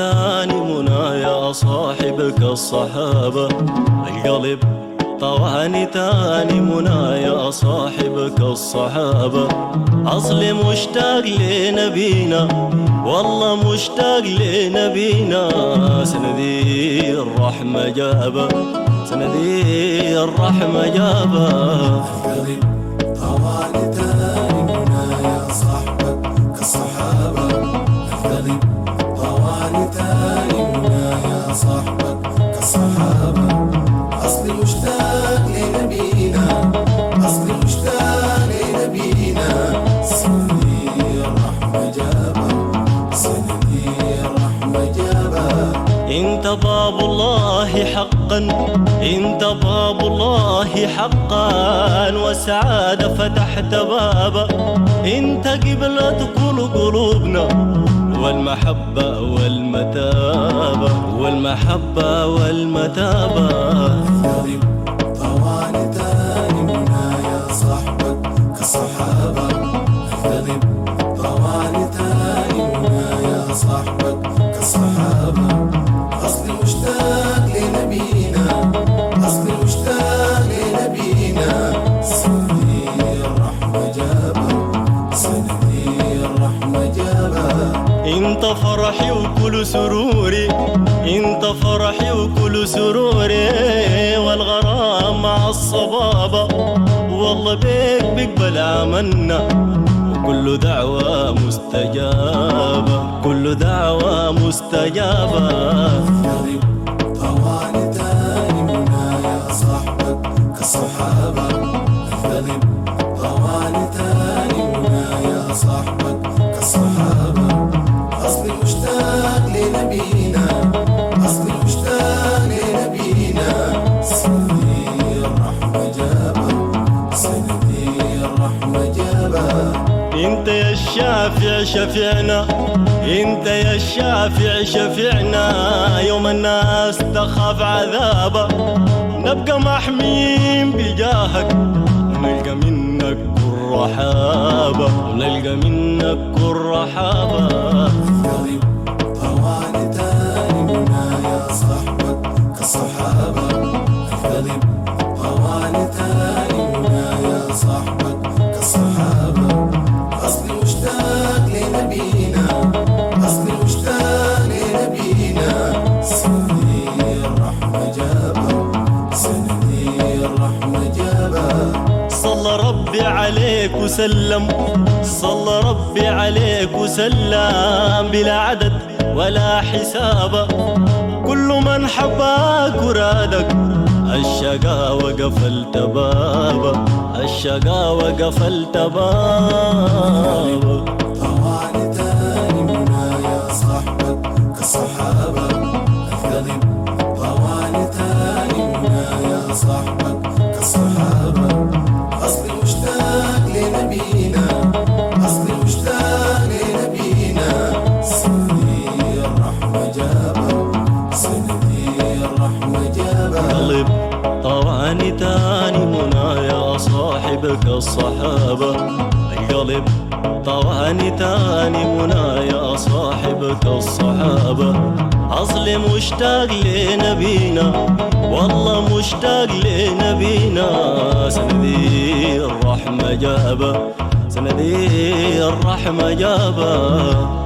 تاني منايا صاحبك الصحابة القلب طواني تاني منايا صاحبك الصحابة أصلي مشتاق لنبينا والله مشتاق لنبينا سندي الرحمة جابة سندي الرحمة جابة القلب طوالي تاني منايا صاحبك كالصحابة القلب طوالي تاني منايا صاحبك كالصحابة أصلي مشتاق لنبينا أصلي مشتاق لنبينا سندي الرحمة جابة سندي الرحمة جابة انت باب الله حقا انت باب الله حقا وسعادة فتحت بابا انت قبلة كل قلوبنا والمحبة والمتابة والمحبة والمتابة القلب طوالي تاني منايا صاحبك كالصحابة القلب طوالي تاني منايا صاحبك كالصحابة أصلي مشتاق لنبينا أصلي مشتاق لنبينا سندي الرحمة جابة سندي الرحمة جابة انت فرحي وكل سروري انت فرحي وكل سروري والغرام مع الصبابة والله بيك بيقبل عملنا وكل دعوة مستجابة كل دعوة مستجابة القلب طوالي تاني منايا صاحبك كالصحابة القلب طوالي تاني منايا صاحبك كالصحابة أصلي مشتاق لنبينا أصلي مشتاق لنبينا سندي الرحمة جابة سندي الرحمة جابة انت يا الشافع شفيعنا انت يا الشافع شفيعنا يوم الناس تخاف عذابه نبقى محميين بجاهك ونلقى منك كل رحابة ونلقى منك كل رحابة القلب طوالي تاني منايا صاحبك كالصحابة القلب طوالي تاني منايا صاحبك كالصحابة أصلي مشتاق لنبينا أصلي مشتاق لنبينا سندي الرحمة جابة سندي الرحمة جابة صلى ربي عليك وسلم صلى ربي عليك وسلم بلا عدد ولا حساب كل من حباك ورادك الشقاوة قفلت بابا الشقاوة قفلت بابا طوالي تاني منايا صاحبك كالصحابة القلب طوالي تاني منايا صاحبك كالصحابة أصلي مشتاق لنبينا أصلي مشتاق لنبينا سندي الرحمة جابة سندي الرحمة جابة قلب طواني تاني منايا صاحبك الصحابة القلب طواني تاني منايا صاحبك الصحابة أصلي مشتاق لنبينا والله مشتاق لنبينا سندي الرحمة جابة سندي الرحمة جابة